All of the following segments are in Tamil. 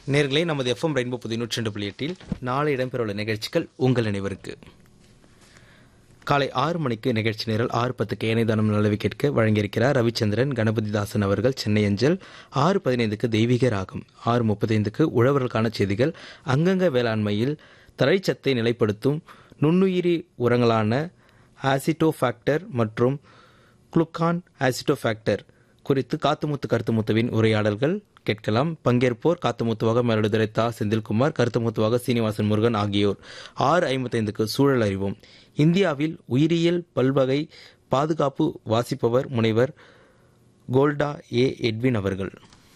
நேர்களே நமது எஃப்எம் ரெயின்போ புதிய நூற்றி ரெண்டு புள்ளி எட்டில் நாளை இடம்பெறவுள்ள நிகழ்ச்சிகள் உங்கள் நினைவிற்கு காலை ஆறு மணிக்கு நிகழ்ச்சி நேரல் ஆறு பத்துக்கு இணையதானம் நிலவி கேட்க வழங்கியிருக்கிறார் ரவிச்சந்திரன் கணபதிதாசன் அவர்கள் சென்னை அஞ்சல் ஆறு பதினைந்துக்கு தெய்வீக ராகம் ஆறு முப்பத்தைந்துக்கு உழவர்களுக்கான செய்திகள் அங்கங்க வேளாண்மையில் தழைச்சத்தை நிலைப்படுத்தும் நுண்ணுயிரி உரங்களான ஆசிட்டோஃபாக்டர் மற்றும் குளுக்கான் ஆசிட்டோஃபாக்டர் குறித்து காத்துமுத்து கருத்துமுத்துவின் உரையாடல்கள் கேட்கலாம் பங்கேற்போர் காத்துமுத்துவாக மருடுதுறை தா செந்தில்குமார் கருத்துமுத்துவாக சீனிவாசன் முருகன் ஆகியோர் ஆறு ஐம்பத்தைந்துக்கு சூழல் அறிவோம் இந்தியாவில் உயிரியல் பல்வகை பாதுகாப்பு வாசிப்பவர் முனைவர் கோல்டா ஏ எட்வின் அவர்கள்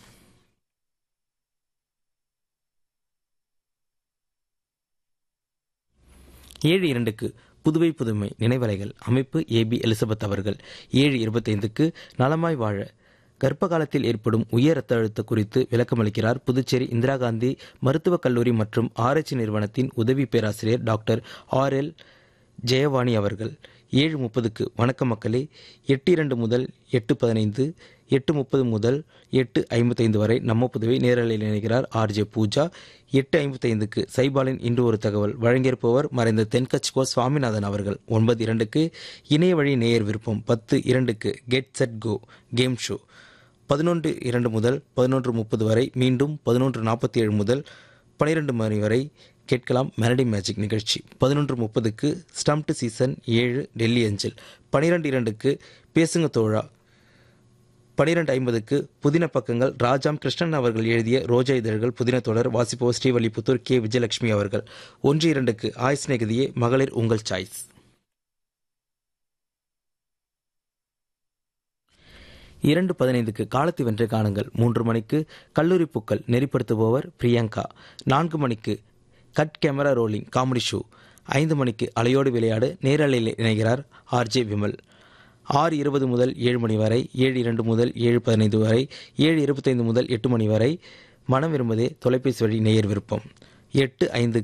ஏழு இரண்டுக்கு புதுவை புதுமை நினைவலைகள் அமைப்பு ஏபி எலிசபெத் அவர்கள் ஏழு இருபத்தைந்துக்கு நலமாய் வாழ கர்ப்ப காலத்தில் ஏற்படும் உயர் ரத்த அழுத்த குறித்து விளக்கமளிக்கிறார் புதுச்சேரி இந்திரா காந்தி மருத்துவக் கல்லூரி மற்றும் ஆராய்ச்சி நிறுவனத்தின் உதவி பேராசிரியர் டாக்டர் ஆர் எல் ஜெயவாணி அவர்கள் ஏழு முப்பதுக்கு வணக்க மக்களே எட்டு இரண்டு முதல் எட்டு பதினைந்து எட்டு முப்பது முதல் எட்டு ஐம்பத்தைந்து வரை நம்ம புதுவை நேரலையில் இணைகிறார் ஆர்ஜே பூஜா எட்டு ஐம்பத்தைந்துக்கு சைபாலின் இன்று ஒரு தகவல் வழங்கியிருப்பவர் மறைந்த தென்கட்சிகோ சுவாமிநாதன் அவர்கள் ஒன்பது இரண்டுக்கு இணைய வழி நேயர் விருப்பம் பத்து இரண்டுக்கு get set go game show பதினொன்று இரண்டு முதல் பதினொன்று முப்பது வரை மீண்டும் பதினொன்று நாற்பத்தி ஏழு முதல் பனிரெண்டு மணி வரை கேட்கலாம் மெலடி மேஜிக் நிகழ்ச்சி பதினொன்று முப்பதுக்கு ஸ்டம்ப்டு சீசன் ஏழு டெல்லி அஞ்சல் பனிரெண்டு இரண்டுக்கு பேசுங்க தோழா பனிரெண்டு ஐம்பதுக்கு புதின பக்கங்கள் ராஜாம் கிருஷ்ணன் அவர்கள் எழுதிய ரோஜா இதழ்கள் புதின தொடர் வாசிப்போர் ஸ்ரீவல்லிபுத்தூர் கே விஜயலட்சுமி அவர்கள் ஒன்று இரண்டுக்கு ஆயுஸ் நெகதியே மகளிர் உங்கள் சாய்ஸ் இரண்டு பதினைந்துக்கு காலத்து வென்று காணுங்கள் மூன்று மணிக்கு கல்லூரி பூக்கள் நெறிப்படுத்துபவர் பிரியங்கா நான்கு மணிக்கு cut camera rolling comedy show ஐந்து மணிக்கு அலையோடு விளையாடு நேரலையில் இணைகிறார் ஆர்ஜே விமல் ஆறு இருபது முதல் ஏழு மணி வரை ஏழு இரண்டு முதல் ஏழு பதினைந்து வரை ஏழு இருபத்தைந்து முதல் எட்டு மணி வரை மனம் விரும்புதே தொலைபேசி வழி நேயர் விருப்பம் எட்டு ஐந்து